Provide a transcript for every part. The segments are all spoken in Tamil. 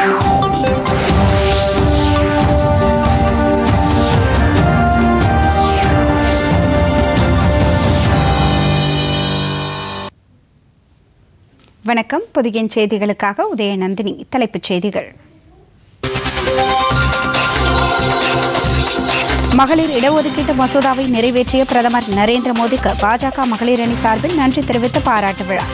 வணக்கம் புதிய செய்திகளுக்காக உதயநந்தினி தலைப்புச் செய்திகள் மகளிர் இடஒதுக்கீட்டு மசோதாவை நிறைவேற்றிய பிரதமர் நரேந்திர மோடிக்கு பாஜக மகளிர் அணி சார்பில் நன்றி தெரிவித்து பாராட்டு விழா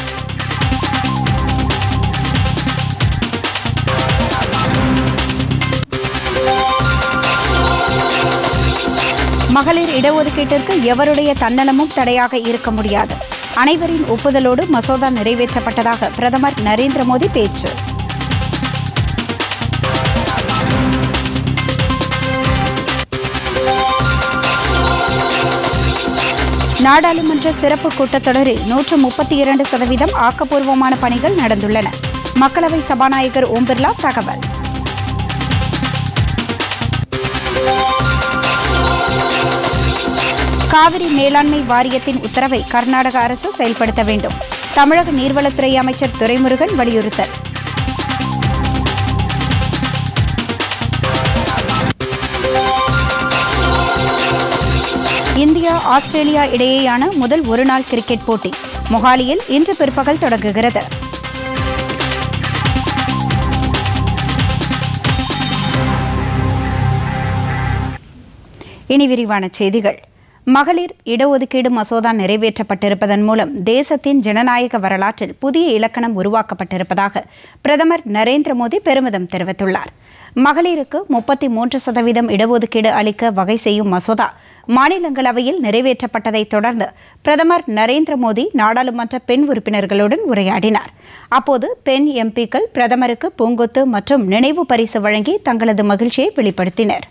மகளிர் இடஒதுக்கீட்டிற்கு எவருடைய தன்னலமும் தடையாக இருக்க முடியாது அனைவரின் ஒப்புதலோடு மசோதா நிறைவேற்றப்பட்டதாக பிரதமர் நரேந்திர மோடி பேச்சு நாடாளுமன்ற சிறப்பு கூட்டத்தொடரில் நூற்று முப்பத்தி இரண்டு சதவீதம் ஆக்கப்பூர்வமான பணிகள் நடந்துள்ளன மக்களவை சபாநாயகர் ஓம் பிர்லா தகவல் காவிரி மேலாண்மை வாரியத்தின் உத்தரவை கர்நாடக அரசு செயல்படுத்த வேண்டும் தமிழக நீர்வளத்துறை அமைச்சர் துரைமுருகன் வலியுறுத்தல் இந்தியா ஆஸ்திரேலியா இடையேயான முதல் ஒருநாள் கிரிக்கெட் போட்டி மொஹாலியில் இன்று பிற்பகல் தொடங்குகிறது இனி விரிவான செய்திகள் மகளிர் இடஒதுக்கீடு மசோதா நிறைவேற்றப்பட்டிருப்பதன் மூலம் தேசத்தின் ஜனநாயக வரலாற்றில் புதிய இலக்கணம் உருவாக்கப்பட்டிருப்பதாக பிரதமர் நரேந்திர மோடி பெருமிதம் தெரிவித்துள்ளார் மகளிருக்கு முப்பத்தி மூன்று சதவீதம் இடஒதுக்கீடு அளிக்க வகை செய்யும் மசோதா மாநிலங்களவையில் நிறைவேற்றப்பட்டதைத் தொடர்ந்து பிரதமர் நரேந்திர மோடி நாடாளுமன்ற பெண் உறுப்பினர்களுடன் உரையாடினார் அப்போது பெண் எம்பிக்கள் பிரதமருக்கு பூங்கொத்து மற்றும் நினைவு பரிசு வழங்கி தங்களது மகிழ்ச்சியை வெளிப்படுத்தினர்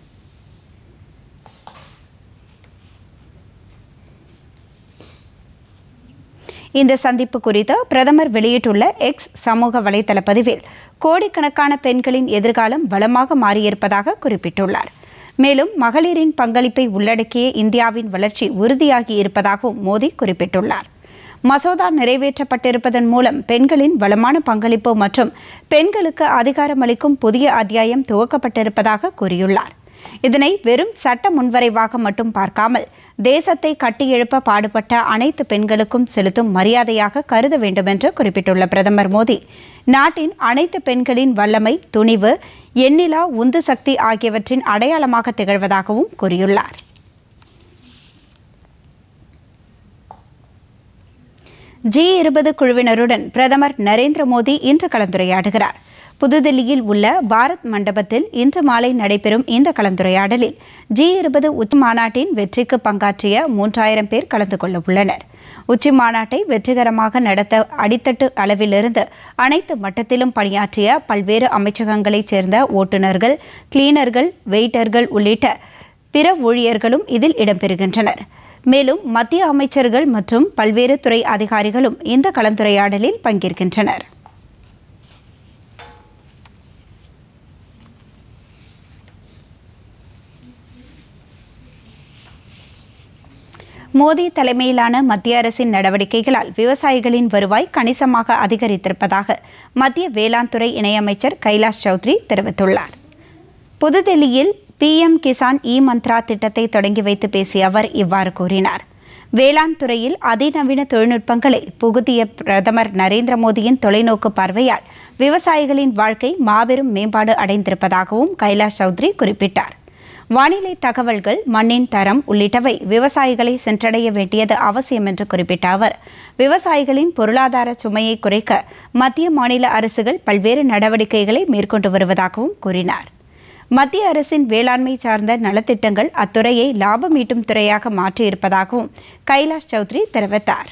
இந்த சந்திப்பு குறித்து பிரதமர் வெளியிட்டுள்ள எக்ஸ் சமூக வலைதள பதிவில் கோடிக்கணக்கான பெண்களின் எதிர்காலம் வளமாக மாறியிருப்பதாக குறிப்பிட்டுள்ளார் மேலும் மகளிரின் பங்களிப்பை உள்ளடக்கிய இந்தியாவின் வளர்ச்சி உறுதியாகி இருப்பதாகவும் மோடி குறிப்பிட்டுள்ளார் மசோதா நிறைவேற்றப்பட்டிருப்பதன் மூலம் பெண்களின் வளமான பங்களிப்பு மற்றும் பெண்களுக்கு அதிகாரமளிக்கும் புதிய அத்தியாயம் துவக்கப்பட்டிருப்பதாக கூறியுள்ளார் இதனை வெறும் சட்ட முன்வரைவாக மட்டும் பார்க்காமல் தேசத்தை கட்டியெழுப்ப பாடுபட்ட அனைத்து பெண்களுக்கும் செலுத்தும் மரியாதையாக கருத வேண்டும் என்று குறிப்பிட்டுள்ள பிரதமர் மோடி நாட்டின் அனைத்து பெண்களின் வல்லமை துணிவு எண்ணிலா உந்து சக்தி ஆகியவற்றின் அடையாளமாக திகழ்வதாகவும் கூறியுள்ளார் ஜி இருபது குழுவினருடன் பிரதமர் நரேந்திர மோடி இன்று கலந்துரையாடுகிறார் புதுதில்லியில் உள்ள பாரத் மண்டபத்தில் இன்று மாலை நடைபெறும் இந்த கலந்துரையாடலில் ஜி இருபது உச்சி மாநாட்டின் வெற்றிக்கு பங்காற்றிய மூன்றாயிரம் பேர் கலந்து கொள்ள உள்ளனர் உச்சி மாநாட்டை வெற்றிகரமாக நடத்த அடித்தட்டு அளவிலிருந்து அனைத்து மட்டத்திலும் பணியாற்றிய பல்வேறு அமைச்சகங்களைச் சேர்ந்த ஓட்டுநர்கள் கிளீனர்கள் வெயிட்டர்கள் உள்ளிட்ட பிற ஊழியர்களும் இதில் இடம்பெறுகின்றனர் மேலும் மத்திய அமைச்சர்கள் மற்றும் பல்வேறு துறை அதிகாரிகளும் இந்த கலந்துரையாடலில் பங்கேற்கின்றனர் மோடி தலைமையிலான மத்திய அரசின் நடவடிக்கைகளால் விவசாயிகளின் வருவாய் கணிசமாக அதிகரித்திருப்பதாக மத்திய வேளாண் துறை இணையமைச்சர் கைலாஷ் சௌத்ரி தெரிவித்துள்ளார் புதுதில்லியில் பிஎம் கிசான் இ மந்த்ரா திட்டத்தை தொடங்கி வைத்து பேசிய அவர் இவ்வாறு கூறினார் வேளாண் துறையில் அதிநவீன தொழில்நுட்பங்களை புகுத்திய பிரதமர் நரேந்திர மோடியின் தொலைநோக்கு பார்வையால் விவசாயிகளின் வாழ்க்கை மாபெரும் மேம்பாடு அடைந்திருப்பதாகவும் கைலாஷ் சௌத்ரி குறிப்பிட்டார் வானிலை தகவல்கள் மண்ணின் தரம் உள்ளிட்டவை விவசாயிகளை சென்றடைய வேண்டியது அவசியம் என்று குறிப்பிட்ட அவர் விவசாயிகளின் பொருளாதார சுமையை குறைக்க மத்திய மாநில அரசுகள் பல்வேறு நடவடிக்கைகளை மேற்கொண்டு வருவதாகவும் கூறினார் மத்திய அரசின் வேளாண்மை சார்ந்த நலத்திட்டங்கள் அத்துறையை லாபம் ஈட்டும் துறையாக மாற்றியிருப்பதாகவும் கைலாஷ் சௌத்ரி தெரிவித்தார்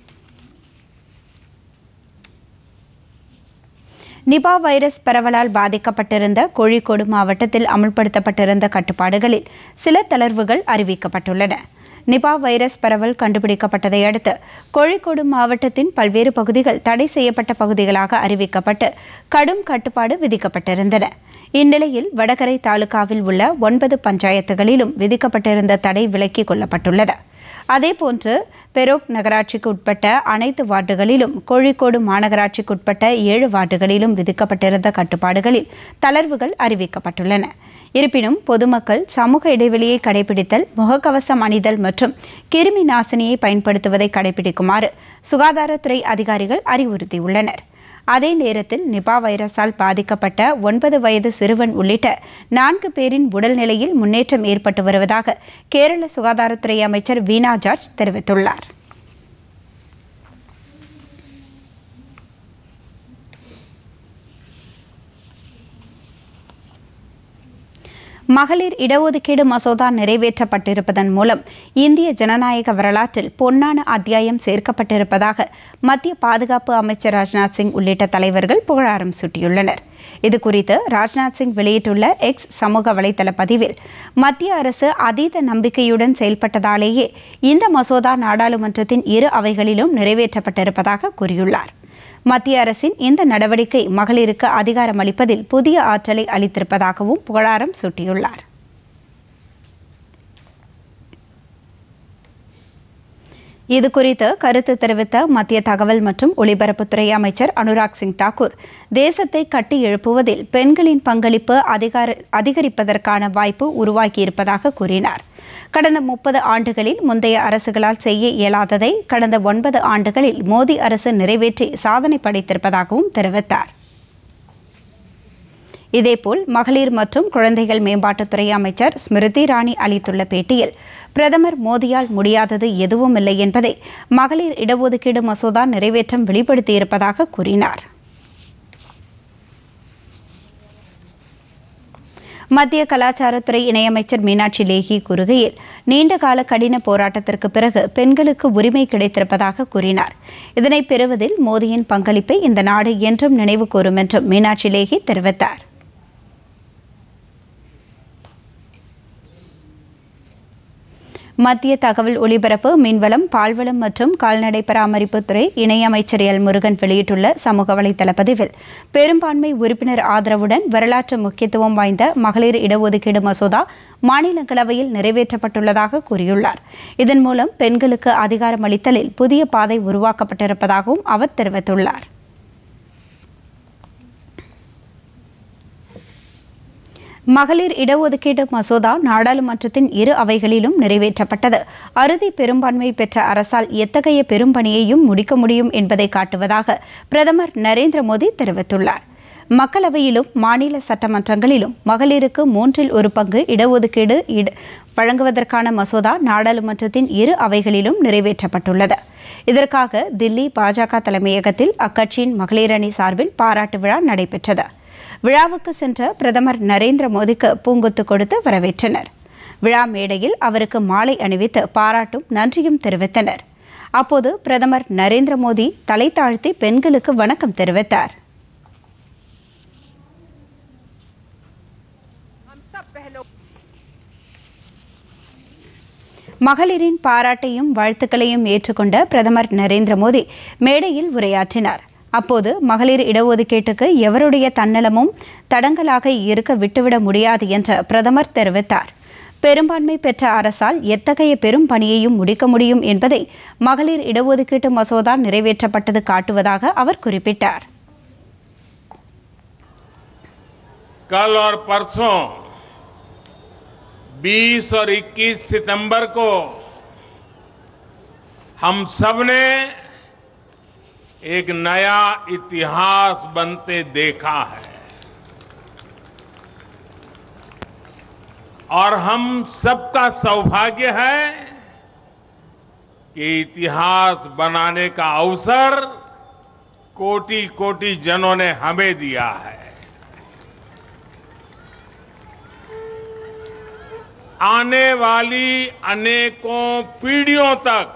நிபா வைரஸ் பரவலால் பாதிக்கப்பட்டிருந்த கோழிக்கோடு மாவட்டத்தில் அமல்படுத்தப்பட்டிருந்த கட்டுப்பாடுகளில் சில தளர்வுகள் அறிவிக்கப்பட்டுள்ளன நிபா வைரஸ் பரவல் கண்டுபிடிக்கப்பட்டதை அடுத்து கோழிக்கோடு மாவட்டத்தின் பல்வேறு பகுதிகள் தடை செய்யப்பட்ட பகுதிகளாக அறிவிக்கப்பட்டு கடும் கட்டுப்பாடு விதிக்கப்பட்டிருந்தன இந்நிலையில் வடகரை தாலுகாவில் உள்ள ஒன்பது பஞ்சாயத்துகளிலும் விதிக்கப்பட்டிருந்த தடை விலக்கிக் கொள்ளப்பட்டுள்ளது அதேபோன்று பெரோக் நகராட்சிக்கு உட்பட்ட அனைத்து வார்டுகளிலும் கோழிக்கோடு மாநகராட்சிக்கு உட்பட்ட ஏழு வார்டுகளிலும் விதிக்கப்பட்டிருந்த கட்டுப்பாடுகளில் தளர்வுகள் அறிவிக்கப்பட்டுள்ளன இருப்பினும் பொதுமக்கள் சமூக இடைவெளியை கடைபிடித்தல் முகக்கவசம் அணிதல் மற்றும் கிருமி நாசினியை பயன்படுத்துவதை கடைபிடிக்குமாறு சுகாதாரத்துறை அதிகாரிகள் அறிவுறுத்தியுள்ளனர் அதே நேரத்தில் நிபா வைரஸால் பாதிக்கப்பட்ட ஒன்பது வயது சிறுவன் உள்ளிட்ட நான்கு பேரின் உடல்நிலையில் முன்னேற்றம் ஏற்பட்டு வருவதாக கேரள சுகாதாரத்துறை அமைச்சர் வீணா ஜார்ஜ் தெரிவித்துள்ளார் மகளிர் இடஒதுக்கீடு மசோதா நிறைவேற்றப்பட்டிருப்பதன் மூலம் இந்திய ஜனநாயக வரலாற்றில் பொன்னான அத்தியாயம் சேர்க்கப்பட்டிருப்பதாக மத்திய பாதுகாப்பு அமைச்சர் ராஜ்நாத் சிங் உள்ளிட்ட தலைவர்கள் புகழாரம் சூட்டியுள்ளனர் இதுகுறித்து ராஜ்நாத் சிங் வெளியிட்டுள்ள எக்ஸ் சமூக வலைதள பதிவில் மத்திய அரசு அதீத நம்பிக்கையுடன் செயல்பட்டதாலேயே இந்த மசோதா நாடாளுமன்றத்தின் இரு அவைகளிலும் நிறைவேற்றப்பட்டிருப்பதாக கூறியுள்ளார் மத்திய அரசின் இந்த நடவடிக்கை மகளிருக்கு அதிகாரம் அளிப்பதில் புதிய ஆற்றலை அளித்திருப்பதாகவும் புகழாரம் சூட்டியுள்ளார் இதுகுறித்து கருத்து தெரிவித்த மத்திய தகவல் மற்றும் ஒலிபரப்புத்துறை அமைச்சர் அனுராக் சிங் தாக்கூர் தேசத்தை கட்டி எழுப்புவதில் பெண்களின் பங்களிப்பு அதிகார அதிகரிப்பதற்கான வாய்ப்பு உருவாகியிருப்பதாக கூறினார் கடந்த முப்பது ஆண்டுகளில் முந்தைய அரசுகளால் செய்ய இயலாததை கடந்த ஒன்பது ஆண்டுகளில் மோடி அரசு நிறைவேற்றி சாதனை படைத்திருப்பதாகவும் தெரிவித்தார் இதேபோல் மகளிர் மற்றும் குழந்தைகள் மேம்பாட்டுத்துறை அமைச்சர் ஸ்மிருதி இராணி அளித்துள்ள பேட்டியில் பிரதமர் மோடியால் முடியாதது எதுவுமில்லை என்பதை மகளிர் இடஒதுக்கீடு மசோதா நிறைவேற்றம் வெளிப்படுத்தியிருப்பதாக கூறினார் மத்திய கலாச்சாரத்துறை இணையமைச்சர் மீனாட்சி லேஹி கூறுகையில் நீண்டகால கடின போராட்டத்திற்கு பிறகு பெண்களுக்கு உரிமை கிடைத்திருப்பதாக கூறினார் இதனை பெறுவதில் மோடியின் பங்களிப்பை இந்த நாடு என்றும் நினைவு கூறும் என்றும் மீனாட்சி லேஹி தெரிவித்தார் மத்திய தகவல் ஒலிபரப்பு மீன்வளம் பால்வளம் மற்றும் கால்நடை பராமரிப்புத்துறை இணையமைச்சர் எல் முருகன் வெளியிட்டுள்ள சமூக வலைதள பதிவில் பெரும்பான்மை உறுப்பினர் ஆதரவுடன் வரலாற்று முக்கியத்துவம் வாய்ந்த மகளிர் இடஒதுக்கீடு மசோதா மாநிலங்களவையில் நிறைவேற்றப்பட்டுள்ளதாக கூறியுள்ளார் இதன் மூலம் பெண்களுக்கு அதிகாரம் அளித்தலில் புதிய பாதை உருவாக்கப்பட்டிருப்பதாகவும் அவர் தெரிவித்துள்ளார் மகளிர் இடஒதுக்கீடு மசோதா நாடாளுமன்றத்தின் இரு அவைகளிலும் நிறைவேற்றப்பட்டது அறுதி பெரும்பான்மை பெற்ற அரசால் எத்தகைய பெரும்பணியையும் முடிக்க முடியும் என்பதை காட்டுவதாக பிரதமர் நரேந்திர மோடி தெரிவித்துள்ளார் மக்களவையிலும் மாநில சட்டமன்றங்களிலும் மகளிருக்கு மூன்றில் ஒரு பங்கு இடஒதுக்கீடு இட வழங்குவதற்கான மசோதா நாடாளுமன்றத்தின் இரு அவைகளிலும் நிறைவேற்றப்பட்டுள்ளது இதற்காக தில்லி பாஜக தலைமையகத்தில் அக்கட்சியின் மகளிர் அணி சார்பில் பாராட்டு விழா நடைபெற்றது விழாவுக்கு சென்ற பிரதமர் நரேந்திர மோடிக்கு பூங்கொத்து கொடுத்து வரவேற்றனர் விழா மேடையில் அவருக்கு மாலை அணிவித்து பாராட்டும் நன்றியும் தெரிவித்தனர் அப்போது பிரதமர் நரேந்திர மோடி தலை தாழ்த்தி பெண்களுக்கு வணக்கம் தெரிவித்தார் மகளிரின் பாராட்டையும் வாழ்த்துக்களையும் ஏற்றுக்கொண்ட பிரதமர் நரேந்திர மோடி மேடையில் உரையாற்றினார் அப்போது மகளிர் இடஒதுக்கீட்டுக்கு எவருடைய தன்னலமும் தடங்கலாக இருக்க விட்டுவிட முடியாது என்று பிரதமர் தெரிவித்தார் பெரும்பான்மை பெற்ற அரசால் எத்தகைய பெரும் பணியையும் முடிக்க முடியும் என்பதை மகளிர் இடஒதுக்கீட்டு மசோதா நிறைவேற்றப்பட்டது காட்டுவதாக அவர் குறிப்பிட்டார் कल और परसों 20 और 21 सितंबर को हम सब ने एक नया इतिहास बनते देखा है और हम सबका सौभाग्य है कि इतिहास बनाने का अवसर कोटि कोटि जनों ने हमें दिया है आने वाली अनेकों पीढ़ियों तक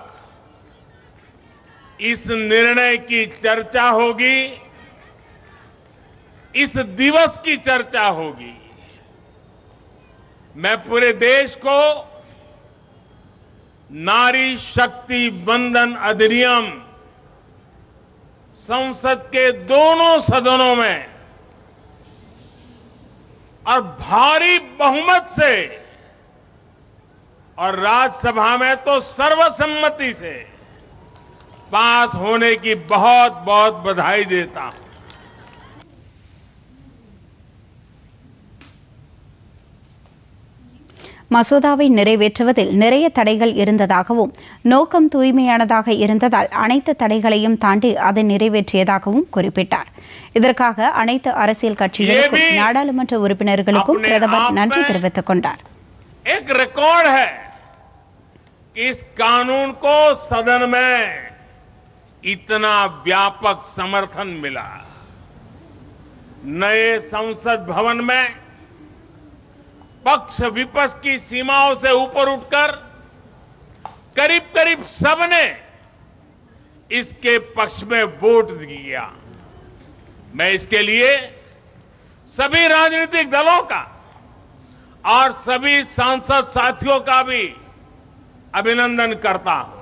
इस निर्णय की चर्चा होगी इस दिवस की चर्चा होगी मैं पूरे देश को नारी शक्ति बंधन अधिनियम संसद के दोनों सदनों में और भारी बहुमत से और राज्यसभा में तो सर्वसम्मति से पास होने की बहुत बहुत बधाई देता हूं மசோதாவை நிறைவேற்றுவதில் நிறைய தடைகள் இருந்ததாகவும் நோக்கம் தூய்மையானதாக இருந்ததால் அனைத்து தடைகளையும் தாண்டி அதை நிறைவேற்றியதாகவும் குறிப்பிட்டார் இதற்காக அனைத்து அரசியல் கட்சிகளுக்கும் ஏபி நாடாளுமன்ற உறுப்பினர்களுக்கும் अपने பிரதமர் आप நன்றி में தெரிவித்துக் கொண்டார் एक रिकॉर्ड है कि इस कानून को सदन में इतना व्यापक समर्थन मिला नए संसद भवन में पक्ष विपक्ष की सीमाओं से ऊपर उठकर करीब करीब सबने इसके पक्ष में वोट दिया मैं इसके लिए सभी राजनीतिक दलों का और सभी सांसद साथियों का भी अभिनंदन करता हूं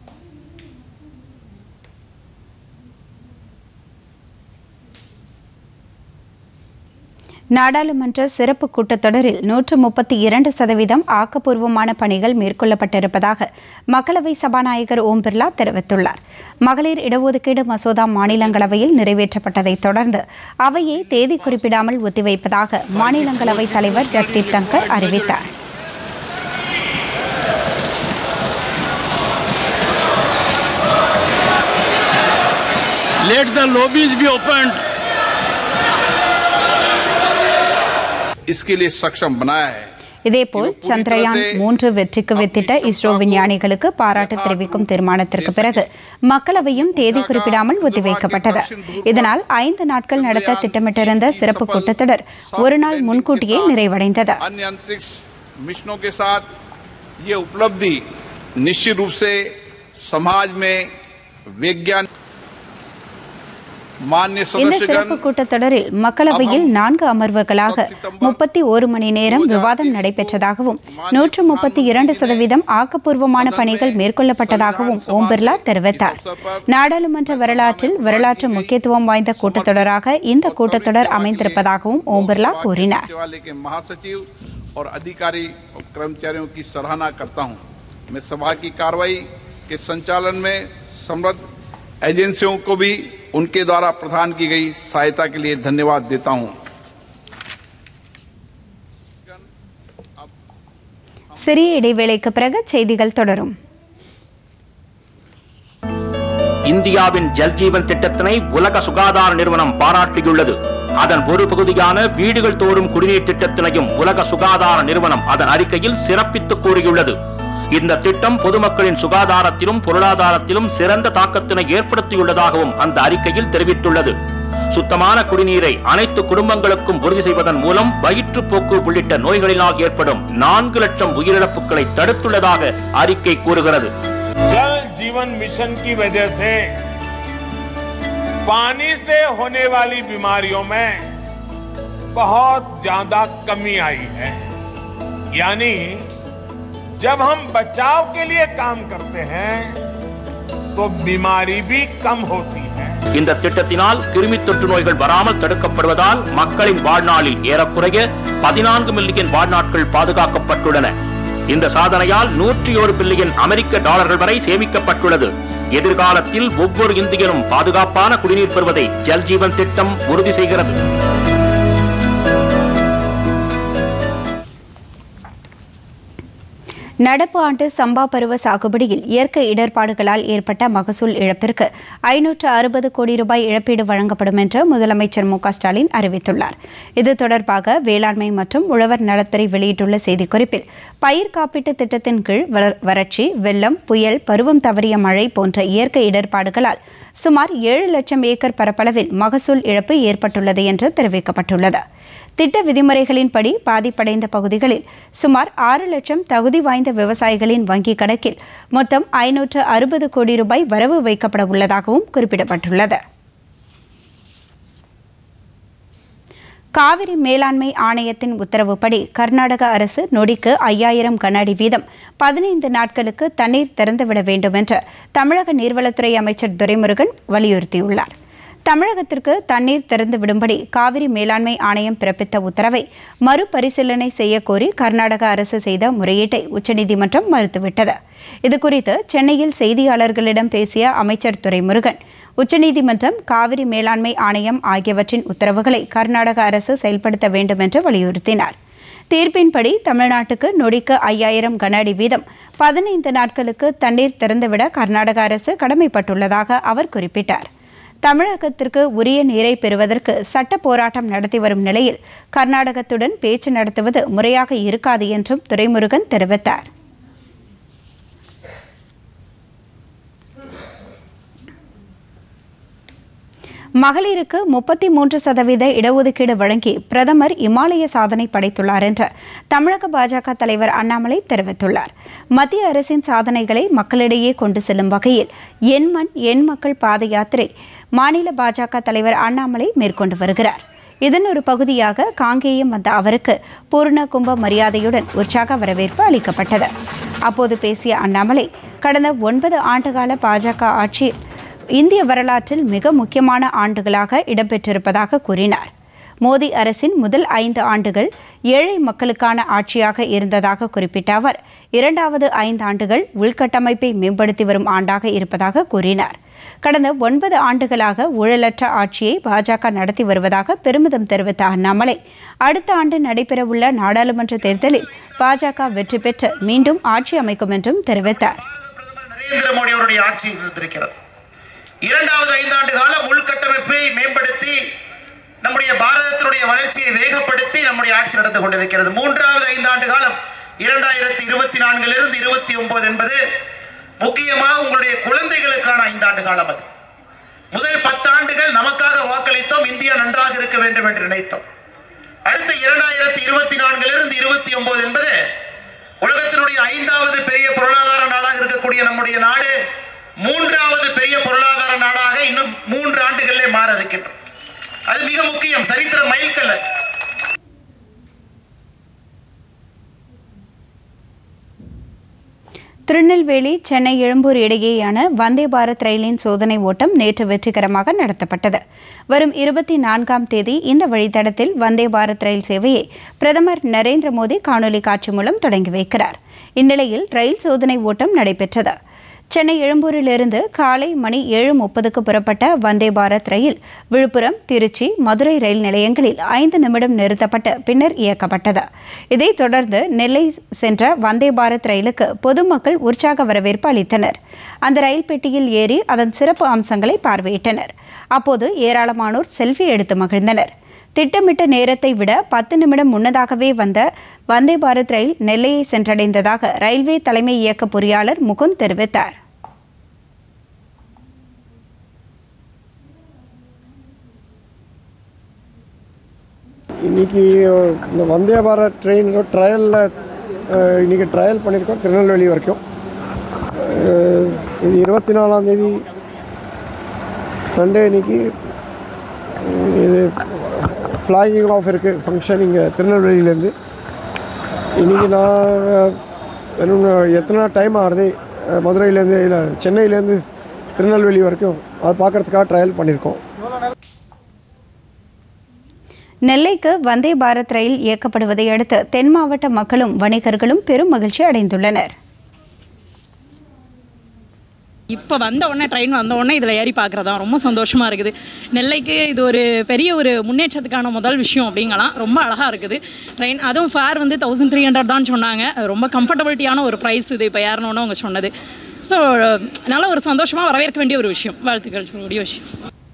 நாடாளுமன்ற சிறப்பு கூட்டத்தொடரில் நூற்று முப்பத்தி இரண்டு சதவீதம் ஆக்கப்பூர்வமான பணிகள் மேற்கொள்ளப்பட்டிருப்பதாக மக்களவை சபாநாயகர் ஓம் பிர்லா தெரிவித்துள்ளார் மகளிர் இடஒதுக்கீடு மசோதா மாநிலங்களவையில் நிறைவேற்றப்பட்டதைத் தொடர்ந்து அவையை தேதி குறிப்பிடாமல் ஒத்திவைப்பதாக மாநிலங்களவைத் தலைவர் ஜக்தீப் தங்கர் அறிவித்தார் Let the lobbies be opened. इसके लिए सक्षम बनाया है இதேபோல் சந்திரயான் மூன்று வெற்றிக்கு வித்திட்ட இஸ்ரோ விஞ்ஞானிகளுக்கு பாராட்டு தெரிவிக்கும் தீர்மானத்திற்கு பிறகு மக்களவையும் தேதி குறிப்பிடாமல் ஒத்திவைக்கப்பட்டது இதனால் ஐந்து நாட்கள் நடத்த திட்டமிட்டிருந்த சிறப்பு கூட்டத்தொடர் ஒரு நாள் முன்கூட்டியே நிறைவடைந்தது अन्य अंतरिक्ष मिशनों के साथ ये उपलब्धि निश्चित रूप से समाज में विज्ञान मान्य இந்த சிறப்பு सदस्यगण கூட்டத்தொடரில் மக்களவையில் நான்கு அமர்வுகளாக முப்பத்தி ஒரு மணி நேரம் விவாதம் நடைபெற்றதாகவும் நூற்று முப்பத்தி இரண்டு சதவீதம் ஆக்கப்பூர்வமான பணிகள் மேற்கொள்ளப்பட்டதாகவும் ஓம் பிர்லா தெரிவித்தார் நாடாளுமன்ற வரலாற்றில் வரலாற்று முக்கியத்துவம் வாய்ந்த கூட்டத்தொடராக இந்த கூட்டத்தொடர் அமைந்திருப்பதாகவும் ஓம் பிர்லா கூறினார் सचिवालय के महासचिव और अधिकारी और कर्मचारियों की सराहना करता हूं मैं सभा की कार्रवाई के संचालन में समृद्ध एजेंसियों को भी उनके द्वारा प्रदान की गई सहायता के लिए धन्यवाद देता हूं சிறிய இடைவேளைக்கு பிறகு செய்திகள் தொடரும் இந்தியாவின் ஜல்ஜீவன் திட்டத்தினை உலக சுகாதார நிறுவனம் பாராட்டியுள்ளது அதன் ஒரு பகுதியான வீடுகள் தோறும் குடிநீர் திட்டத்தினையும் உலக சுகாதார நிறுவனம் அதன் அறிக்கையில் சிறப்பித்து கூறியுள்ளது இந்த திட்டம் பொதுமக்களின் சுகாதாரத்திலும் பொருளாதாரத்திலும் சிறந்த தாக்கத்தினை ஏற்படுத்தியுள்ளதாகவும் அந்த அறிக்கையில் தெரிவித்துள்ளது சுத்தமான குடிநீரை அனைத்து குடும்பங்களுக்கும் உறுதி செய்வதன் மூலம் வயிற்றுப்போக்கு உள்ளிட்ட நோய்களினால் ஏற்படும் நான்கு லட்சம் உயிரிழப்புகளை தடுத்துள்ளதாக அறிக்கை கூறுகிறது जल जीवन मिशन की वजह से पानी से होने वाली बीमारियों में बहुत ज्यादा कमी आई है यानी जब हम बचाव के लिए काम करते हैं तो बीमारी भी कम होती है இந்த திட்டத்தினால் கிருமி தொற்று நோய்கள் வராமல் தடுக்கப்படுவதால் மக்களின் வாழ்நாளில் ஏறக்குறைய பதினான்கு மில்லியன் வாழ்நாட்கள் பாதுகாக்கப்பட்டுள்ளன இந்த சாதனையால் நூற்றி ஒரு பில்லியன் அமெரிக்க டாலர்கள் வரை சேமிக்கப்பட்டுள்ளது எதிர்காலத்தில் ஒவ்வொரு இந்தியனும் பாதுகாப்பான குடிநீர் பெறுவதை ஜல்ஜீவன் திட்டம் உறுதி செய்கிறது நடப்பு ஆண்டு சம்பா பருவ சாகுபடியில் இயற்கை இடர்பாடுகளால் ஏற்பட்ட மகசூல் இழப்பிற்கு ஐநூற்று அறுபது கோடி ரூபாய் இழப்பீடு வழங்கப்படும் என்று முதலமைச்சர் மு க ஸ்டாலின் அறிவித்துள்ளார் இது தொடர்பாக வேளாண்மை மற்றும் உழவர் நலத்துறை வெளியிட்டுள்ள செய்திக்குறிப்பில் பயிர் காப்பீட்டு திட்டத்தின் கீழ் வளர்- வறட்சி வெள்ளம் புயல் பருவம் தவறிய மழை போன்ற இயற்கை இடர்பாடுகளால் சுமார் ஏழு லட்சம் ஏக்கர் பரப்பளவில் மகசூல் இழப்பு ஏற்பட்டுள்ளது என்று தெரிவிக்கப்பட்டுள்ளது திட்ட விதிமுறைகளின்படி பாதிப்படைந்த பகுதிகளில் சுமார் ஆறு லட்சம் தகுதி வாய்ந்த விவசாயிகளின் வங்கிக் கணக்கில் மொத்தம் ஐநூற்று அறுபது கோடி ரூபாய் வரவு வைக்கப்பட உள்ளதாகவும் குறிப்பிடப்பட்டுள்ளது காவிரி மேலாண்மை ஆணையத்தின் உத்தரவுப்படி கர்நாடக அரசு நொடிக்கு ஐயாயிரம் கன அடி வீதம் பதினைந்து நாட்களுக்கு தண்ணீர் திறந்துவிட வேண்டும் என்று தமிழக நீர்வளத்துறை அமைச்சர் துரைமுருகன் வலியுறுத்தியுள்ளார் தமிழகத்திற்கு தண்ணீர் திறந்து விடும்படி காவிரி மேலாண்மை ஆணையம் பிறப்பித்த உத்தரவை மறுபரிசீலனை செய்யக்கோரி கர்நாடக அரசு செய்த முறையீட்டை உச்சநீதிமன்றம் மறுத்துவிட்டது இதுகுறித்து சென்னையில் செய்தியாளர்களிடம் பேசிய அமைச்சர் துரைமுருகன் உச்சநீதிமன்றம் காவிரி மேலாண்மை ஆணையம் ஆகியவற்றின் உத்தரவுகளை கர்நாடக அரசு செயல்படுத்த வேண்டும் என்று வலியுறுத்தினார் தீர்ப்பின்படி தமிழ்நாட்டுக்கு நொடிக்கு ஐயாயிரம் கன அடி வீதம் பதினைந்து நாட்களுக்கு தண்ணீர் திறந்துவிட கர்நாடக அரசு கடமைப்பட்டுள்ளதாக அவர் குறிப்பிட்டார் தமிழகத்திற்கு உரிய நீரை பெறுவதற்கு சட்ட போராட்டம் நடத்தி வரும் நிலையில் கர்நாடகத்துடன் பேச்சு நடத்துவது முறையாக இருக்காது என்றும் துரைமுருகன் தெரிவித்தார் மகளிருக்கு முப்பத்தி மூன்று சதவீத இடஒதுக்கீடு வழங்கி பிரதமர் இமாலய சாதனை படைத்துள்ளார் என்று தமிழக பாஜக தலைவர் அண்ணாமலை தெரிவித்துள்ளார் மத்திய அரசின் சாதனைகளை மக்களிடையே கொண்டு செல்லும் வகையில் என் மண் என் மக்கள் பாத யாத்திரை மாநில பாஜக தலைவர் அண்ணாமலை மேற்கொண்டு வருகிறார் இதன் ஒரு பகுதியாக காங்கேயம் வந்த அவருக்கு பூர்ண கும்ப மரியாதையுடன் உற்சாக வரவேற்பு அளிக்கப்பட்டது அப்போது பேசிய அண்ணாமலை கடந்த ஒன்பது ஆண்டுகால பாஜக ஆட்சி இந்திய வரலாற்றில் மிக முக்கியமான ஆண்டுகளாக இடம்பெற்றிருப்பதாக கூறினார் மோடி அரசின் முதல் ஐந்து ஆண்டுகள் ஏழை மக்களுக்கான ஆட்சியாக இருந்ததாக குறிப்பிட்ட அவர் இரண்டாவது ஐந்து ஆண்டுகள் உள்கட்டமைப்பை மேம்படுத்தி வரும் ஆண்டாக இருப்பதாக கூறினார் கடந்த ஒன்பது ஆண்டுகளாக ஊழலற்ற ஆட்சியை பாஜக நடத்தி வருவதாக பெருமிதம் தெரிவித்த அண்ணாமலை அடுத்த ஆண்டு நடைபெறவுள்ள நாடாளுமன்ற தேர்தலில் பாஜக வெற்றி பெற்று மீண்டும் ஆட்சி அமைக்கும் என்றும் தெரிவித்தார் நரேந்திர மோடி அவருடைய ஆட்சி இருந்திருக்கிறது இரண்டாவது ஐந்தாண்டு காலம் உள்கட்டமைப்பை மேம்படுத்தி நம்முடைய பாரதத்தினுடைய வளர்ச்சியை வேகப்படுத்தி நம்முடைய ஆட்சி நடந்து கொண்டிருக்கிறது மூன்றாவது ஐந்தாண்டு காலம் இரண்டாயிரத்தி இருபத்தி நான்கிலிருந்து இருபத்தி ஒன்பது என்பது முக்கியமாக உங்களுடைய குழந்தைகளுக்கான ஐந்தாண்டு காலம் அது முதல் பத்தாண்டுகள் நமக்காக வாக்களித்தோம் இந்தியா நன்றாக இருக்க வேண்டும் என்று நினைத்தோம் அடுத்த இரண்டாயிரத்தி இருபத்தி நான்கிலிருந்து இருபத்தி ஒன்பது என்பது உலகத்தினுடைய ஐந்தாவது பெரிய பொருளாதார நாடாக இருக்கக்கூடிய நம்முடைய நாடு மூன்றாவது பெரிய பொருளாதார நாடாக இன்னும் மூன்று ஆண்டுகளிலே மாற இருக்கின்றோம் அது மிக முக்கியம் சரித்திர மைல்கல்ல திருநெல்வேலி சென்னை எழும்பூர் இடையேயான வந்தே பாரத் ரயிலின் சோதனை ஓட்டம் நேற்று வெற்றிகரமாக நடத்தப்பட்டது வரும் இருபத்தி நான்காம் தேதி இந்த வழித்தடத்தில் வந்தே பாரத் ரயில் சேவையை பிரதமர் நரேந்திர மோடி காணொலி காட்சி மூலம் தொடங்கி வைக்கிறார் இந்நிலையில் ரயில் சோதனை ஓட்டம் நடைபெற்றது சென்னை எழும்பூரிலிருந்து காலை மணி ஏழு முப்பதுக்கு புறப்பட்ட வந்தே பாரத் ரயில் விழுப்புரம் திருச்சி மதுரை ரயில் நிலையங்களில் ஐந்து நிமிடம் நிறுத்தப்பட்டு பின்னர் இயக்கப்பட்டது இதைத் தொடர்ந்து நெல்லை சென்ற வந்தே பாரத் ரயிலுக்கு பொதுமக்கள் உற்சாக வரவேற்பு அளித்தனர் அந்த ரயில் பெட்டியில் ஏறி அதன் சிறப்பு அம்சங்களை பார்வையிட்டனர் அப்போது ஏராளமானோர் செல்ஃபி எடுத்து மகிழ்ந்தனர் திட்டமிட்ட நேரத்தை விட பத்து நிமிடம் முன்னதாகவே வந்த வந்தே பாரத் ரயில் நெல்லையை சென்றடைந்ததாக ரயில்வே தலைமை இயக்க பொறியாளர் முகுந்த் தெரிவித்தார் இன்னைக்கு இந்த வந்தே பாரத் ட்ரெயின் ட்ரையலில் இன்னைக்கு ட்ரையல் பண்ணியிருக்கோம் திருநெல்வேலி வரைக்கும் அஹ், இது இருபத்தி நாலாம் தேதி சண்டே இன்னைக்கு உம், இது ஃப்ளாகிங் ஆஃப் இருக்குது ஃபங்க்ஷன் இங்கே திருநெல்வேலியிலேருந்து இன்றைக்கி நான் இன்னும் எத்தனை டைம் ஆகுது அஹ், மதுரையிலேருந்து இல்லை சென்னையிலேருந்து திருநெல்வேலி வரைக்கும் அதை பார்க்குறதுக்காக ட்ரையல் பண்ணியிருக்கோம் நெல்லைக்கு வந்தே பாரத் ரயில் இயக்கப்படுவதை அடுத்து தென் மாவட்ட மக்களும் வணிகர்களும் பெரும் மகிழ்ச்சி அடைந்துள்ளனர் இப்போ வந்த உடனே ட்ரெயின் வந்த உடனே இதில் ஏறி பார்க்குறதா ரொம்ப சந்தோஷமாக இருக்குது நெல்லைக்கு இது ஒரு பெரிய ஒரு முன்னேற்றத்துக்கான முதல் விஷயம் அப்படிங்கலாம் ரொம்ப அழகாக இருக்குது ட்ரெயின் அதுவும் ஃபேர் வந்து தௌசண்ட் த்ரீ ஹண்ட்ரட் தான் சொன்னாங்க அது ரொம்ப கம்ஃபர்டபுள்ட்டியான ஒரு ப்ரைஸ் இது இப்போ ஏறணும்னு அவங்க சொன்னது ஸோ நல்ல ஒரு சந்தோஷமாக வரவேற்க வேண்டிய ஒரு விஷயம் வாழ்த்துக்கள் சொல்லக்கூடிய விஷயம்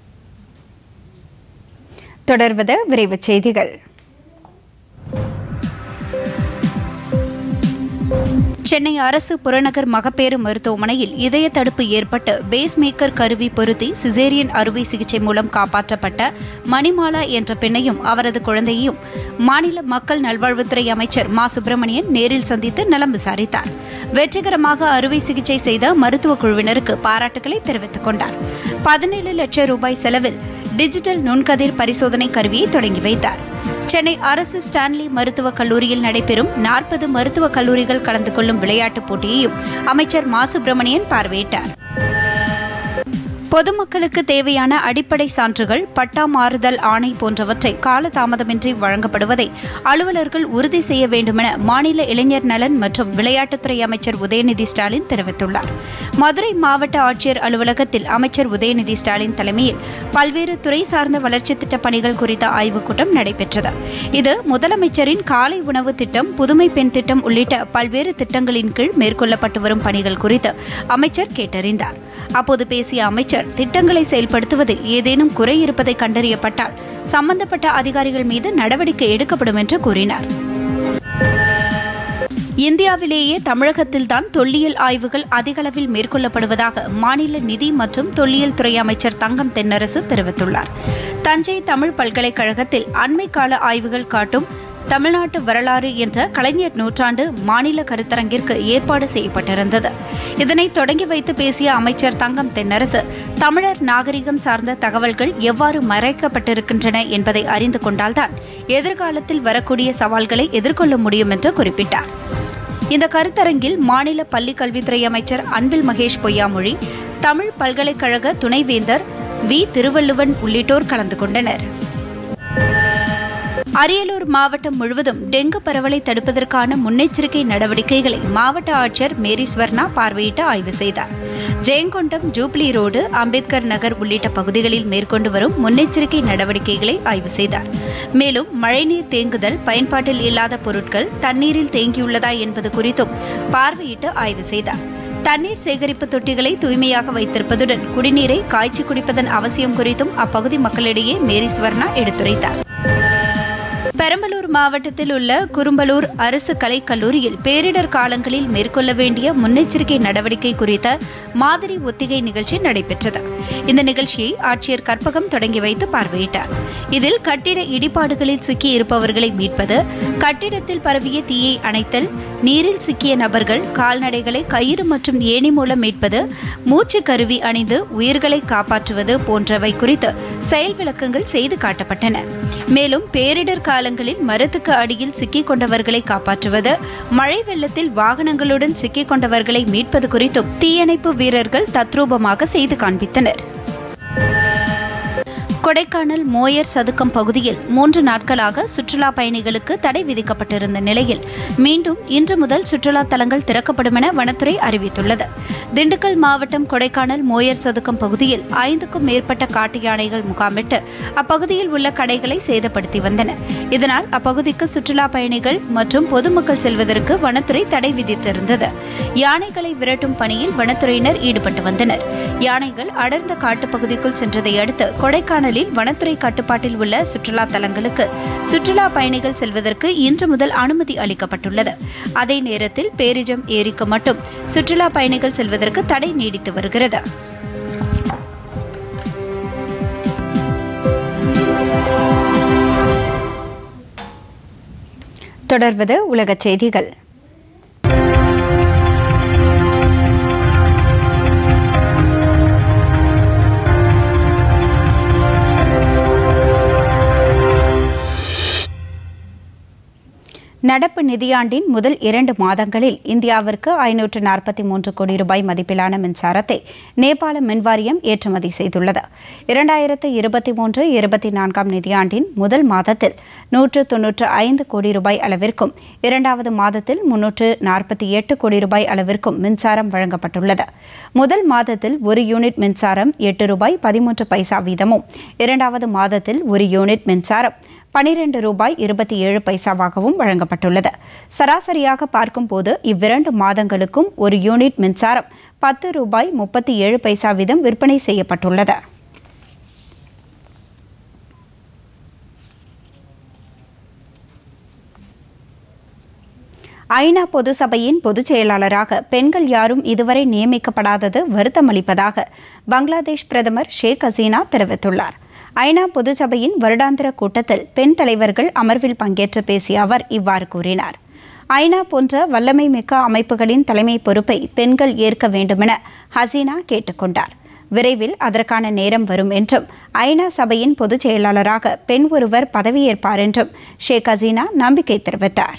தொடர்வது விரைவுச் செய்திகள் சென்னை அரசு புறநகர் மகப்பேறு மருத்துவமனையில் இதய தடுப்பு ஏற்பட்டு பேஸ் மேக்கர் கருவி பொருத்தி சிசேரியன் அறுவை சிகிச்சை மூலம் காப்பாற்றப்பட்ட மணிமாலா என்ற பெண்ணையும் அவரது குழந்தையையும் மாநில மக்கள் நல்வாழ்வுத்துறை அமைச்சர் மா சுப்பிரமணியன் நேரில் சந்தித்து நலம் விசாரித்தார் வெற்றிகரமாக அறுவை சிகிச்சை செய்த மருத்துவ குழுவினருக்கு பாராட்டுகளை தெரிவித்துக் கொண்டார் பதினேழு லட்சம் ரூபாய் செலவில் டிஜிட்டல் நுண்கதிர் பரிசோதனை கருவியை தொடங்கி வைத்தார் சென்னை அரசு ஸ்டான்லி மருத்துவக் கல்லூரியில் நடைபெறும் நாற்பது மருத்துவக் கல்லூரிகள் கலந்து கொள்ளும் விளையாட்டுப் போட்டியையும் அமைச்சர் மா சுப்பிரமணியன் பார்வையிட்டார் பொதுமக்களுக்கு தேவையான அடிப்படை சான்றுகள் பட்டா மாறுதல் ஆணை போன்றவற்றை காலதாமதமின்றி வழங்கப்படுவதை அலுவலர்கள் உறுதி செய்ய வேண்டுமென மாநில இளைஞர் நலன் மற்றும் விளையாட்டுத்துறை அமைச்சர் உதயநிதி ஸ்டாலின் தெரிவித்துள்ளார் மதுரை மாவட்ட ஆட்சியர் அலுவலகத்தில் அமைச்சர் உதயநிதி ஸ்டாலின் தலைமையில் பல்வேறு துறை சார்ந்த வளர்ச்சித் திட்டப் பணிகள் குறித்த ஆய்வுக் கூட்டம் நடைபெற்றது இது முதலமைச்சரின் காலை உணவு திட்டம் புதுமை பெண் திட்டம் உள்ளிட்ட பல்வேறு திட்டங்களின் கீழ் மேற்கொள்ளப்பட்டு வரும் பணிகள் குறித்து அமைச்சர் கேட்டறிந்தார் அப்போது பேசிய அமைச்சர் திட்டங்களை செயல்படுத்துவதில் ஏதேனும் குறை இருப்பதை கண்டறியப்பட்டால் சம்பந்தப்பட்ட அதிகாரிகள் மீது நடவடிக்கை எடுக்கப்படும் என்று கூறினார் இந்தியாவிலேயே தமிழகத்தில்தான் தொல்லியல் ஆய்வுகள் அதிகளவில் மேற்கொள்ளப்படுவதாக மாநில நிதி மற்றும் தொல்லியல் துறை அமைச்சர் தங்கம் தென்னரசு தெரிவித்துள்ளார் தஞ்சை தமிழ் பல்கலைக்கழகத்தில் அண்மை கால ஆய்வுகள் காட்டும் தமிழ்நாட்டு வரலாறு என்ற கலைஞர் நூற்றாண்டு மாநில கருத்தரங்கிற்கு ஏற்பாடு செய்யப்பட்டிருந்தது இதனை தொடங்கி வைத்து பேசிய அமைச்சர் தங்கம் தென்னரசு தமிழர் நாகரிகம் சார்ந்த தகவல்கள் எவ்வாறு மறைக்கப்பட்டிருக்கின்றன என்பதை அறிந்து கொண்டால்தான் எதிர்காலத்தில் வரக்கூடிய சவால்களை எதிர்கொள்ள முடியும் என்று குறிப்பிட்டார் இந்த கருத்தரங்கில் மாநில பள்ளிக் கல்வித்துறை அமைச்சர் அன்பில் மகேஷ் பொய்யாமொழி தமிழ் பல்கலைக்கழக துணைவேந்தர் வி திருவள்ளுவன் உள்ளிட்டோர் கலந்து கொண்டனர் அரியலூர் மாவட்டம் முழுவதும் டெங்கு பரவலை தடுப்பதற்கான முன்னெச்சரிக்கை நடவடிக்கைகளை மாவட்ட ஆட்சியர் மேரி ஸ்வர்ணா பார்வையிட்டு ஆய்வு செய்தார் ஜெயங்கொண்டம் ஜூப்ளி ரோடு அம்பேத்கர் நகர் உள்ளிட்ட பகுதிகளில் மேற்கொண்டு வரும் முன்னெச்சரிக்கை நடவடிக்கைகளை ஆய்வு செய்தார் மேலும் மழைநீர் தேங்குதல் பயன்பாட்டில் இல்லாத பொருட்கள் தண்ணீரில் தேங்கியுள்ளதா என்பது குறித்தும் பார்வையிட்டு ஆய்வு செய்தார் தண்ணீர் சேகரிப்பு தொட்டிகளை தூய்மையாக வைத்திருப்பதுடன் குடிநீரை காய்ச்சி குடிப்பதன் அவசியம் குறித்தும் அப்பகுதி மக்களிடையே மேரி ஸ்வர்ணா எடுத்துரைத்தார் பெரம்பலூர் மாவட்டத்தில் உள்ள குரும்பலூர் அரசு கலைக் கல்லூரியில் பேரிடர் காலங்களில் மேற்கொள்ள வேண்டிய முன்னெச்சரிக்கை நடவடிக்கை குறித்த மாதிரி ஒத்திகை நிகழ்ச்சி நடைபெற்றது இந்த நிகழ்ச்சியை ஆட்சியர் கற்பகம் தொடங்கி வைத்து பார்வையிட்டார் இதில் கட்டிட இடிபாடுகளில் சிக்கி இருப்பவர்களை மீட்பது கட்டிடத்தில் பரவிய தீயை அணைத்தல் நீரில் சிக்கிய நபர்கள் கால்நடைகளை கயிறு மற்றும் ஏணி மூலம் மீட்பது மூச்சு கருவி அணிந்து உயிர்களை காப்பாற்றுவது போன்றவை குறித்து செயல் விளக்கங்கள் செய்து காட்டப்பட்டன மேலும் பேரிடர் காலங்களில் மரத்துக்கு அடியில் சிக்கிக் கொண்டவர்களை காப்பாற்றுவது மழை வெள்ளத்தில் வாகனங்களுடன் சிக்கிக் கொண்டவர்களை மீட்பது குறித்தும் தீயணைப்பு வீரர்கள் தத்ரூபமாக செய்து காண்பித்தனர் கொடைக்கானல் மோயர் சதுக்கம் பகுதியில் மூன்று நாட்களாக சுற்றுலா பயணிகளுக்கு தடை விதிக்கப்பட்டிருந்த நிலையில் மீண்டும் இன்று முதல் சுற்றுலா தலங்கள் திறக்கப்படும் என வனத்துறை அறிவித்துள்ளது திண்டுக்கல் மாவட்டம் கொடைக்கானல் மோயர் சதுக்கம் பகுதியில் ஐந்துக்கும் மேற்பட்ட காட்டு யானைகள் முகாமிட்டு அப்பகுதியில் உள்ள கடைகளை சேதப்படுத்தி வந்தன இதனால் அப்பகுதிக்கு சுற்றுலா பயணிகள் மற்றும் பொதுமக்கள் செல்வதற்கு வனத்துறை தடை விதித்திருந்தது யானைகளை விரட்டும் பணியில் வனத்துறையினர் ஈடுபட்டு வந்தனர் யானைகள் அடர்ந்த காட்டுப்பகுதிக்குள் சென்றதை அடுத்து கொடைக்கானலில் வனத்துறை கட்டுப்பாட்டில் உள்ள சுற்றுலா தலங்களுக்கு சுற்றுலா பயணிகள் செல்வதற்கு இன்று முதல் அனுமதி அளிக்கப்பட்டுள்ளது அதே நேரத்தில் பேரிஜம் ஏரிக்கு மட்டும் சுற்றுலா பயணிகள் செல்வதற்கு தடை நீடித்து வருகிறது தொடர்வது உலகச் செய்திகள் நடப்பு நிதியாண்டின் முதல் இரண்டு மாதங்களில் இந்தியாவிற்கு ஐநூற்று நாற்பத்தி மூன்று கோடி ரூபாய் மதிப்பிலான மின்சாரத்தை நேபாள மின்வாரியம் ஏற்றுமதி செய்துள்ளது இரண்டாயிரத்து இருபத்தி மூன்று இருபத்தி நான்காம் நிதியாண்டின் முதல் மாதத்தில் நூற்று தொன்னூற்று ஐந்து கோடி ரூபாய் அளவிற்கும் இரண்டாவது மாதத்தில் முன்னூற்று நாற்பத்தி எட்டு கோடி ரூபாய் அளவிற்கும் மின்சாரம் வழங்கப்பட்டுள்ளது முதல் மாதத்தில் ஒரு யூனிட் மின்சாரம் எட்டு ரூபாய் பதிமூன்று பைசா வீதமும் இரண்டாவது மாதத்தில் ஒரு யூனிட் மின்சாரம் பனிரெண்டு ரூபாய் இருபத்தி ஏழு பைசாவாகவும் வழங்கப்பட்டுள்ளது சராசரியாக பார்க்கும்போது இவ்விரண்டு மாதங்களுக்கும் ஒரு யூனிட் மின்சாரம் பத்து ரூபாய் முப்பத்தி ஏழு பைசா வீதம் விற்பனை செய்யப்பட்டுள்ளது ஐநா பொது சபையின் பொதுச் செயலாளராக பெண்கள் யாரும் இதுவரை நியமிக்கப்படாதது வருத்தமளிப்பதாக பங்களாதேஷ் பிரதமர் ஷேக் ஹசீனா தெரிவித்துள்ளார் ஐநா பொதுச்சபையின் வருடாந்திர கூட்டத்தில் பெண் தலைவர்கள் அமர்வில் பங்கேற்று பேசிய அவர் இவ்வாறு கூறினார் ஐநா போன்ற வல்லமை மிக்க அமைப்புகளின் தலைமை பொறுப்பை பெண்கள் ஏற்க வேண்டுமென ஹசீனா கேட்டுக்கொண்டார் விரைவில் அதற்கான நேரம் வரும் என்றும் ஐநா சபையின் பொதுச் செயலாளராக பெண் ஒருவர் பதவியேற்பார் என்றும் ஷேக் ஹசீனா நம்பிக்கை தெரிவித்தார்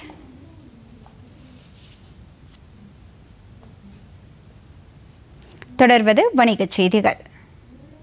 தொடர்வது வணிகச் செய்திகள்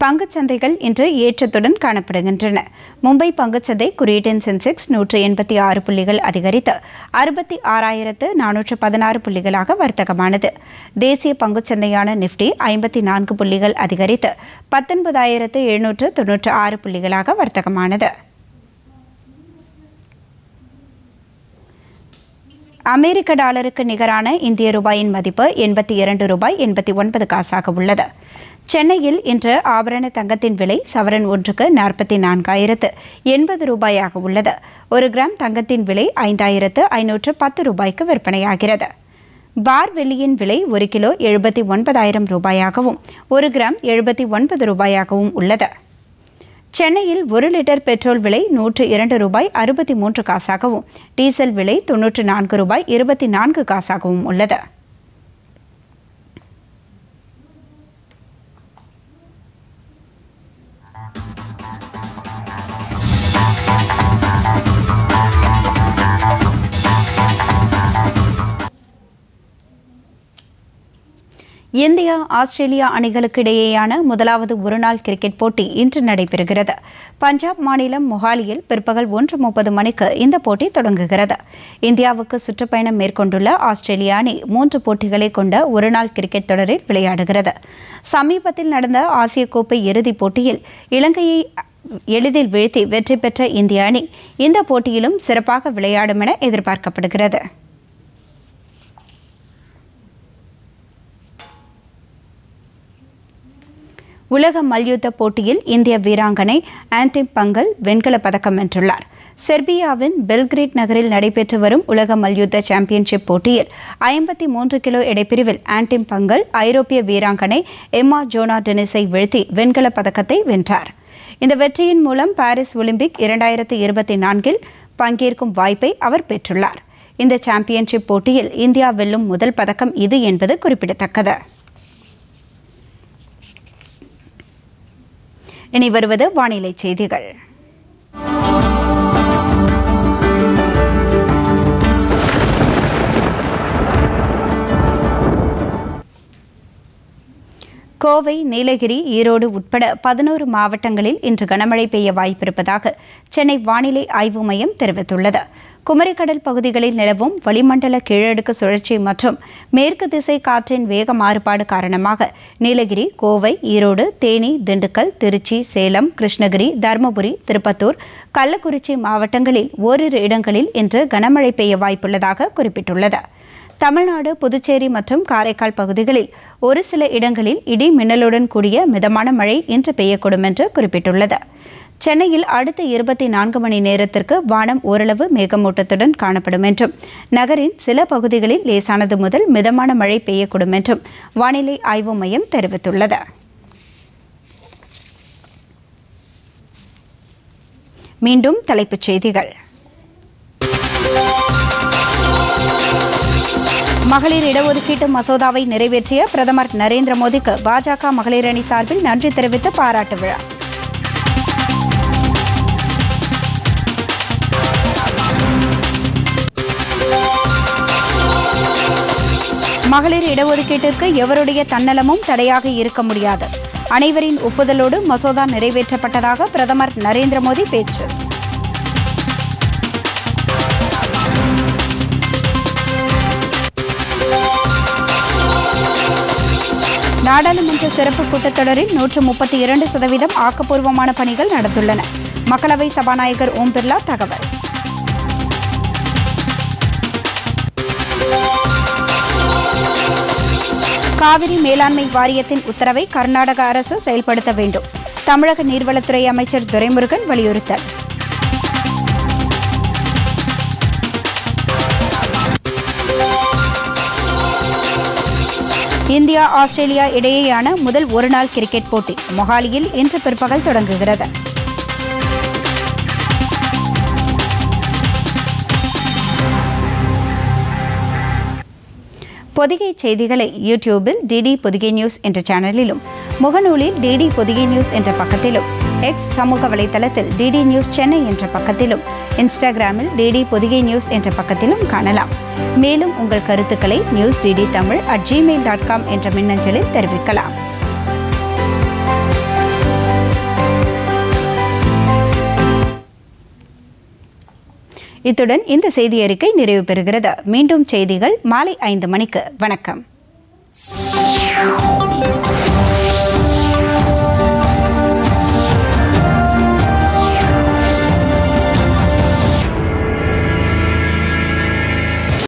பங்குச்சந்தைகள் இன்று ஏற்றத்துடன் காணப்படுகின்றன மும்பை பங்குச்சந்தை குறியீட்டின் சென்செக்ஸ் நூற்று எண்பத்தி ஆறு புள்ளிகள் அதிகரித்து அறுபத்தி ஆறாயிரத்து நானூற்று பதினாறு புள்ளிகளாக வர்த்தகமானது தேசிய பங்குச்சந்தையான நிப்டி ஐம்பத்தி நான்கு புள்ளிகள் அதிகரித்து பத்தொன்பதாயிரத்து எழுநூற்று தொன்னூற்று ஆறு புள்ளிகளாக வர்த்தகமானது அமெரிக்க டாலருக்கு நிகரான இந்திய ரூபாயின் மதிப்பு எண்பத்தி இரண்டு ரூபாய் எண்பத்தி ஒன்பது காசாக உள்ளது சென்னையில் இன்று ஆபரண தங்கத்தின் விலை சவரன் ஒன்றுக்கு நாற்பத்தி நான்காயிரத்து எண்பது ரூபாயாக உள்ளது ஒரு கிராம் தங்கத்தின் விலை ஐந்தாயிரத்து ஐநூற்று பத்து ரூபாய்க்கு விற்பனையாகிறது பார் வெள்ளியின் விலை ஒரு கிலோ எழுபத்தி ஒன்பதாயிரம் ரூபாயாகவும் ஒரு கிராம் எழுபத்தி ஒன்பது ரூபாயாகவும் உள்ளது சென்னையில் ஒரு லிட்டர் பெட்ரோல் விலை நூற்று இரண்டு ரூபாய் அறுபத்தி மூன்று காசாகவும் டீசல் விலை தொன்னூற்று நான்கு ரூபாய் இருபத்தி நான்கு காசாகவும் உள்ளது இந்தியா ஆஸ்திரேலியா அணிகளுக்கு இடையேயான முதலாவது ஒருநாள் கிரிக்கெட் போட்டி இன்று நடைபெறுகிறது பஞ்சாப் மாநிலம் மொஹாலியில் பிற்பகல் ஒன்று முப்பது மணிக்கு இந்த போட்டி தொடங்குகிறது இந்தியாவுக்கு சுற்றுப்பயணம் மேற்கொண்டுள்ள ஆஸ்திரேலிய அணி மூன்று போட்டிகளை கொண்ட ஒருநாள் கிரிக்கெட் தொடரில் விளையாடுகிறது சமீபத்தில் நடந்த ஆசிய கோப்பை இறுதிப் போட்டியில் இலங்கையை எளிதில் வீழ்த்தி வெற்றி பெற்ற இந்திய அணி இந்த போட்டியிலும் சிறப்பாக விளையாடும் என எதிர்பார்க்கப்படுகிறது உலக மல்யுத்த போட்டியில் இந்திய வீராங்கனை ஆன்டிம் பங்கல் வெண்கலப் பதக்கம் வென்றுள்ளார் செர்பியாவின் பெல்கிரேட் நகரில் நடைபெற்று வரும் உலக மல்யுத்த சாம்பியன்ஷிப் போட்டியில் ஐம்பத்தி மூன்று கிலோ எடைப்பிரிவில் ஆன்டிம் பங்கல் ஐரோப்பிய வீராங்கனை எம்மா ஜோனா டெனிஸை வீழ்த்தி வெண்கலப் பதக்கத்தை வென்றார் இந்த வெற்றியின் மூலம் பாரிஸ் ஒலிம்பிக் இரண்டாயிரத்து இருபத்தி நான்கில் பங்கேற்கும் வாய்ப்பை அவர் பெற்றுள்ளார் இந்த சாம்பியன்ஷிப் போட்டியில் இந்தியா வெல்லும் முதல் பதக்கம் இது என்பது குறிப்பிடத்தக்கது இனி வருவது வானிலை செய்திகள் கோவை நீலகிரி ஈரோடு உட்பட பதினோரு மாவட்டங்களில் இன்று கனமழை பெய்ய வாய்ப்பிருப்பதாக சென்னை வானிலை ஆய்வு மையம் தெரிவித்துள்ளது குமரிக்கடல் பகுதிகளில் நிலவும் வளிமண்டல கீழடுக்கு சுழற்சி மற்றும் மேற்கு திசை காற்றின் வேக மாறுபாடு காரணமாக நீலகிரி கோவை ஈரோடு தேனி திண்டுக்கல் திருச்சி சேலம் கிருஷ்ணகிரி தருமபுரி திருப்பத்தூர் கள்ளக்குறிச்சி மாவட்டங்களில் ஓரிரு இடங்களில் இன்று கனமழை பெய்ய வாய்ப்புள்ளதாக குறிப்பிட்டுள்ளது தமிழ்நாடு புதுச்சேரி மற்றும் காரைக்கால் பகுதிகளில் ஒரு சில இடங்களில் இடி மின்னலுடன் கூடிய மிதமான மழை இன்று பெய்யக்கூடும் என்று குறிப்பிட்டுள்ளது சென்னையில் அடுத்த இருபத்தி நான்கு மணி நேரத்திற்கு வானம் ஓரளவு மேகமூட்டத்துடன் காணப்படும் என்றும் நகரின் சில பகுதிகளில் லேசானது முதல் மிதமான மழை பெய்யக்கூடும் என்றும் வானிலை ஆய்வு மையம் தெரிவித்துள்ளது மீண்டும் தலைப்புச் செய்திகள் மகளிர் இடஒதுக்கீட்டு மசோதாவை நிறைவேற்றிய பிரதமர் நரேந்திர மோடிக்கு பாஜக மகளிர் அணி சார்பில் நன்றி தெரிவித்து பாராட்டு விழா மகளிர் இடஒதுக்கீட்டிற்கு எவருடைய தன்னலமும் தடையாக இருக்க முடியாது அனைவரின் ஒப்புதலோடு மசோதா நிறைவேற்றப்பட்டதாக பிரதமர் நரேந்திர மோடி பேச்சு நாடாளுமன்ற சிறப்பு கூட்டத்தொடரில் நூற்று முப்பத்தி இரண்டு சதவீதம் ஆக்கப்பூர்வமான பணிகள் நடந்துள்ளன மக்களவை சபாநாயகர் ஓம் பிர்லா தகவல் காவிரி மேலாண்மை வாரியத்தின் உத்தரவை கர்நாடக அரசு செயல்படுத்த வேண்டும் தமிழக நீர்வளத்துறை அமைச்சர் துரைமுருகன் வலியுறுத்தல் இந்தியா ஆஸ்திரேலியா இடையேயான முதல் ஒருநாள் கிரிக்கெட் போட்டி மொஹாலியில் இன்று பிற்பகல் தொடங்குகிறது பொதிகை செய்திகளை யூடியூபில் டிடி பொதிகை நியூஸ் என்ற சேனலிலும் முகநூலில் டிடி பொதிகை நியூஸ் என்ற பக்கத்திலும் எக்ஸ் சமூக வலைதளத்தில் டிடி நியூஸ் சென்னை என்ற பக்கத்திலும் இன்ஸ்டாகிராமில் டிடி பொதிகை நியூஸ் என்ற பக்கத்திலும் காணலாம் மேலும் உங்கள் கருத்துக்களை news DD Tamil at Gmail dot com என்ற மின்னஞ்சலில் தெரிவிக்கலாம் இத்துடன் இந்த செய்தி அறிக்கை நிறைவு பெறுகிறது மீண்டும் செய்திகள் மாலை ஐந்து மணிக்கு வணக்கம்